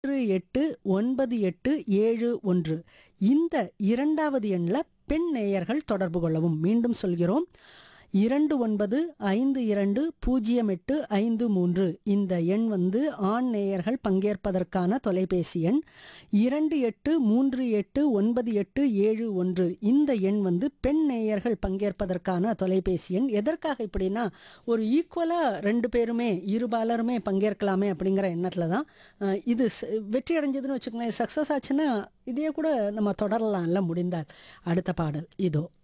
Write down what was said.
ஒன்று எட்டு ஒன்பது எட்டு ஏழு ஒன்று இந்த இரண்டாவது எண்ணில் பெண் நேயர்கள் தொடர்பு கொள்ளவும் மீண்டும் சொல்கிறோம் இரண்டு ஒன்பது ஐந்து இரண்டு பூஜ்ஜியம் எட்டு ஐந்து மூன்று இந்த எண் வந்து ஆண் நேயர்கள் பங்கேற்பதற்கான தொலைபேசி எண் இரண்டு எட்டு மூன்று எட்டு ஒன்பது எட்டு ஏழு ஒன்று இந்த எண் வந்து பெண் நேயர்கள் பங்கேற்பதற்கான தொலைபேசி எண் எதற்காக இப்படின்னா ஒரு ஈக்குவலாக ரெண்டு பேருமே இருபாலருமே பங்கேற்கலாமே அப்படிங்கிற எண்ணத்தில் தான் அஹ், இது ச- வெற்றி அடைஞ்சதுன்னு வச்சுக்கோங்களேன் சக்ஸஸ் ஆச்சுன்னா இதையே கூட நம்ம தொடரலாம்ல முடிந்தால் அடுத்த பாடல் இதோ